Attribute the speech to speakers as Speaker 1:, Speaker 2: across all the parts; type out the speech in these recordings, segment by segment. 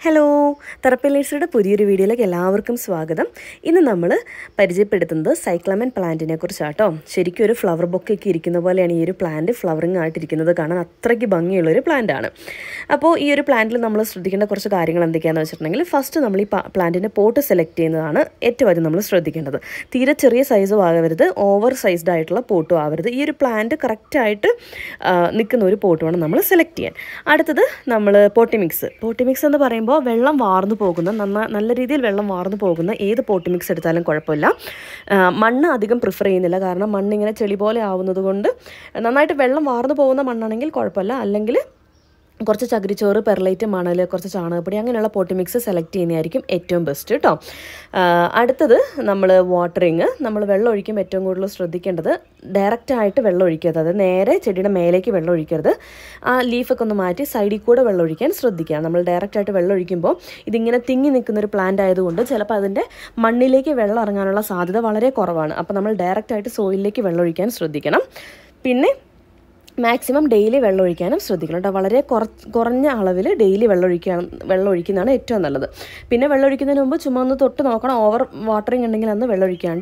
Speaker 1: hello തെറപ്പിലേഴ്സിയുടെ പുതിയൊരു വീഡിയോയിലേക്ക് എല്ലാവർക്കും സ്വാഗതം ഇന്ന് നമ്മൾ പരിചയപ്പെടുത്തുന്നത് സൈക്ലമൻ പ്ലാന്റിനെ കുറിച്ചാട്ടോ ശരിക്കും ഒരു ഫ്ലവർ ബൊക്കൊക്കെ ഇരിക്കുന്ന പോലെയാണ് ഈ ഒരു പ്ലാന്റ് ഫ്ലവറിങ് ആയിട്ടിരിക്കുന്നത് കാണാൻ അത്രയ്ക്ക് ഭംഗിയുള്ള ഒരു പ്ലാന്റ് ആണ് അപ്പോൾ ഈ ഒരു പ്ലാന്റിൽ നമ്മൾ ശ്രദ്ധിക്കേണ്ട കുറച്ച് കാര്യങ്ങൾ എന്തൊക്കെയാണെന്ന് വെച്ചിട്ടുണ്ടെങ്കിൽ ഫസ്റ്റ് നമ്മൾ ഈ പ്ലാന്റിൻ്റെ പോട്ട് സെലക്ട് ചെയ്യുന്നതാണ് ഏറ്റവും ആദ്യം നമ്മൾ ശ്രദ്ധിക്കേണ്ടത് തീരെ ചെറിയ സൈസും ആകരുത് ഓവർ സൈസ്ഡ് ആയിട്ടുള്ള പോട്ടും ആവരുത് ഈ ഒരു പ്ലാന്റ് കറക്റ്റായിട്ട് നിൽക്കുന്ന ഒരു പോട്ട് വേണം നമ്മൾ സെലക്ട് ചെയ്യാൻ അടുത്തത് നമ്മൾ പോട്ടി മിക്സ് പോട്ടി മിക്സ് എന്ന് പറയുമ്പോൾ വെള്ളം വാർന്നു പോകുന്ന നന്ന നല്ല രീതിയിൽ വെള്ളം വാർന്നു പോകുന്ന ഏത് പോട്ടി മിക്സ് എടുത്താലും കുഴപ്പമില്ല ആ, മണ്ണ് അധികം പ്രിഫർ ചെയ്യുന്നില്ല കാരണം മണ്ണ് ഇങ്ങനെ ചെളി പോലെ ആവുന്നത് കൊണ്ട് നന്നായിട്ട് വെള്ളം വാർന്നു പോകുന്ന മണ്ണാണെങ്കിൽ കുഴപ്പമില്ല അല്ലെങ്കിൽ കുറച്ച് ചകിരിച്ചോറ് പെർലൈറ്റ് മണൽ കുറച്ച് ചാണകപ്പൊടി അങ്ങനെയുള്ള പോട്ടി മിക്സ് സെലക്ട് ചെയ്യുന്നതായിരിക്കും ഏറ്റവും ബെസ്റ്റ് കേട്ടോ ആ, അടുത്തത് നമ്മൾ വാട്ടറിങ് നമ്മൾ വെള്ളം ഒഴിക്കുമ്പോൾ ഏറ്റവും കൂടുതൽ ശ്രദ്ധിക്കേണ്ടത് ഡയറക്റ്റായിട്ട് വെള്ളം ഒഴിക്കരുത് അതായത് നേരെ ചെടിയുടെ മേലേക്ക് വെള്ളം ഒഴിക്കരുത് ആ ലീഫൊക്കെ ഒന്ന് മാറ്റി സൈഡിൽ കൂടെ വെള്ളം ഒഴിക്കാൻ ശ്രദ്ധിക്കുക നമ്മൾ ഡയറക്റ്റായിട്ട് വെള്ളം ഒഴിക്കുമ്പോൾ ഇതിങ്ങനെ തിങ്ങി നിൽക്കുന്ന ഒരു പ്ലാന്റ് ആയതുകൊണ്ട് ചിലപ്പോൾ അതിൻ്റെ മണ്ണിലേക്ക് വെള്ളം ഇറങ്ങാനുള്ള സാധ്യത വളരെ കുറവാണ് അപ്പോൾ നമ്മൾ ഡയറക്റ്റായിട്ട് സോയിലിലേക്ക് വെള്ളം ഒഴിക്കാൻ ശ്രദ്ധിക്കണം പിന്നെ മാക്സിമം ഡെയിലി വെള്ളം ഒഴിക്കാനും ശ്രദ്ധിക്കണം കേട്ടോ വളരെ കുറച്ച് കുറഞ്ഞ അളവിൽ ഡെയിലി വെള്ളം ഒഴിക്കാൻ വെള്ളം ഒഴിക്കുന്നതാണ് ഏറ്റവും നല്ലത് പിന്നെ വെള്ളം ഒഴിക്കുന്നതിന് മുമ്പ് ചുമ്മാ ഒന്ന് തൊട്ട് നോക്കണം ഓവർ വാട്ടറിങ് ഉണ്ടെങ്കിൽ അന്ന് വെള്ളം ഒഴിക്കാണ്ട്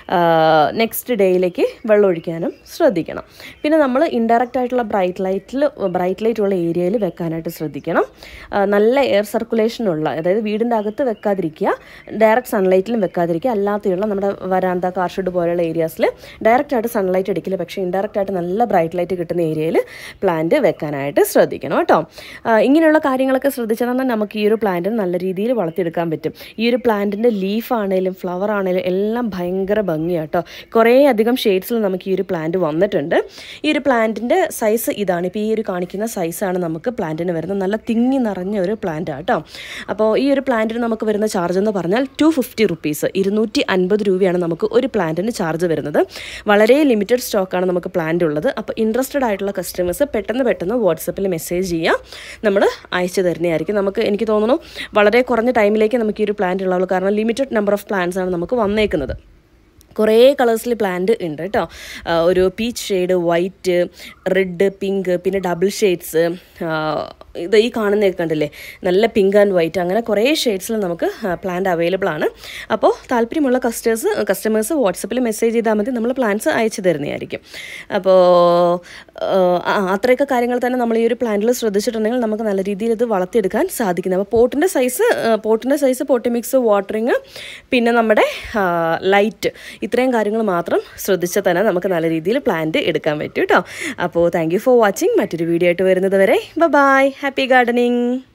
Speaker 1: നെക്സ്റ്റ് ഡേയിലേക്ക് വെള്ളം ഒഴിക്കാനും ശ്രദ്ധിക്കണം പിന്നെ നമ്മൾ ഇൻഡയറക്റ്റ് ആയിട്ടുള്ള ബ്രൈറ്റ് ലൈറ്റിൽ ബ്രൈറ്റ് ലൈറ്റ് ഉള്ള ഏരിയയിൽ വെക്കാനായിട്ട് ശ്രദ്ധിക്കണം ആ, നല്ല എയർ സർക്കുലേഷൻ ഉള്ള അതായത് വീടിൻ്റെ അകത്ത് വെക്കാതിരിക്കുക ഡയറക്റ്റ് സൺലൈറ്റിലും വെക്കാതിരിക്കുക അല്ലാതെയുള്ള നമ്മുടെ വരാന്ത കാർഷെഡ് പോലെയുള്ള ഏരിയാസിൽ ഡയറക്റ്റ് ആയിട്ട് സൺലൈറ്റ് അടിക്കില്ല പക്ഷേ ഇൻഡയറക്റ്റ് ആയിട്ട് നല്ല ബ്രൈറ്റ് ലൈറ്റ് കിട്ടുന്ന ഏരിയയിൽ പ്ലാന്റ് വെക്കാനായിട്ട് ശ്രദ്ധിക്കണം കേട്ടോ ആ, ഇങ്ങനെയുള്ള കാര്യങ്ങളൊക്കെ ശ്രദ്ധിച്ചാൽ തന്നെ നമുക്ക് ഈ ഒരു പ്ലാന്റിന് നല്ല രീതിയിൽ വളർത്തിയെടുക്കാൻ പറ്റും ഈ ഒരു പ്ലാന്റിൻ്റെ ലീഫ് ആണെങ്കിലും ഫ്ലവർ ആണെങ്കിലും എല്ലാം ഭയങ്കര ഭംഗിയാണ് കേട്ടോ കുറേ അധികം ഷെയ്ഡ്സിൽ നമുക്ക് ഈ ഒരു പ്ലാന്റ് വന്നിട്ടുണ്ട് ഈ ഒരു പ്ലാന്റിൻ്റെ സൈസ് ഇതാണ് ഇപ്പോൾ ഈ ഒരു കാണിക്കുന്ന സൈസാണ് നമുക്ക് പ്ലാന്റിന് വരുന്നത് നല്ല തിങ്ങി നിറഞ്ഞ ഒരു പ്ലാന്റ് കേട്ടോ അപ്പോൾ ഈ ഒരു പ്ലാന്റിന് നമുക്ക് വരുന്ന ചാർജ് എന്ന് പറഞ്ഞാൽ ടു ഫിഫ്റ്റി റുപ്പീസ് ഇരുന്നൂറ്റി അൻപത് രൂപയാണ് നമുക്ക് ഒരു പ്ലാന്റിന് ചാർജ് വരുന്നത് വളരെ ലിമിറ്റഡ് സ്റ്റോക്കാണ് നമുക്ക് പ്ലാന്റ് ഉള്ളത് അപ്പോൾ ഇൻട്രസ്റ്റഡ് ആയിട്ടുള്ള കസ്റ്റമേഴ്സ് പെട്ടെന്ന് പെട്ടെന്ന് വാട്സപ്പിൽ മെസ്സേജ് ചെയ്യാം നമ്മൾ അയച്ചു തരുന്നതായിരിക്കും നമുക്ക് എനിക്ക് തോന്നുന്നു വളരെ കുറഞ്ഞ ടൈമിലേക്ക് നമുക്ക് ഈ ഒരു പ്ലാന്റ് ഉള്ളൂ കാരണം ലിമിറ്റഡ് നമ്പർ ഓഫ് പ്ലാന്റ്സ് ആണ് നമുക്ക് വന്നേക്കുന്നത് കുറേ കളേഴ്സിൽ പ്ലാന്റ് ഉണ്ട് കേട്ടോ ആ, ഒരു peach shade white red pink പിന്നെ ഡബിൾ ഷെയ്ഡ്സ് ഇത് ഈ കാണുന്നതൊക്കെ കണ്ടില്ലേ നല്ല പിങ്ക് ആൻഡ് വൈറ്റ് അങ്ങനെ കുറേ ഷെയ്ഡ്സിൽ നമുക്ക് പ്ലാന്റ് അവൈലബിൾ ആണ് അപ്പോൾ താല്പര്യമുള്ള കസ്റ്റേഴ്സ് കസ്റ്റമേഴ്സ് വാട്സപ്പിൽ മെസ്സേജ് ചെയ്താൽ മതി നമ്മൾ പ്ലാന്റ്സ് അയച്ചു തരുന്നതായിരിക്കും അപ്പോൾ ആ, അത്രയൊക്കെ കാര്യങ്ങൾ തന്നെ നമ്മൾ ഈ ഒരു പ്ലാന്റിൽ ശ്രദ്ധിച്ചിട്ടുണ്ടെങ്കിൽ നമുക്ക് നല്ല രീതിയിൽ ഇത് വളർത്തിയെടുക്കാൻ സാധിക്കുന്നത് അപ്പോൾ പോട്ടിൻ്റെ സൈസ് പോട്ടിൻ്റെ സൈസ് പോട്ടി മിക്സ് വാട്ടറിങ് പിന്നെ നമ്മുടെ ലൈറ്റ് ഇത്രയും കാര്യങ്ങൾ മാത്രം ശ്രദ്ധിച്ചാൽ തന്നെ നമുക്ക് നല്ല രീതിയിൽ പ്ലാന്റ് എടുക്കാൻ പറ്റും കേട്ടോ അപ്പോൾ താങ്ക് യു ഫോർ വാച്ചിങ് മറ്റൊരു വീഡിയോ ആയിട്ട് വരുന്നത് വരെ ബൈ ഹാപ്പി ഗാർഡനിങ്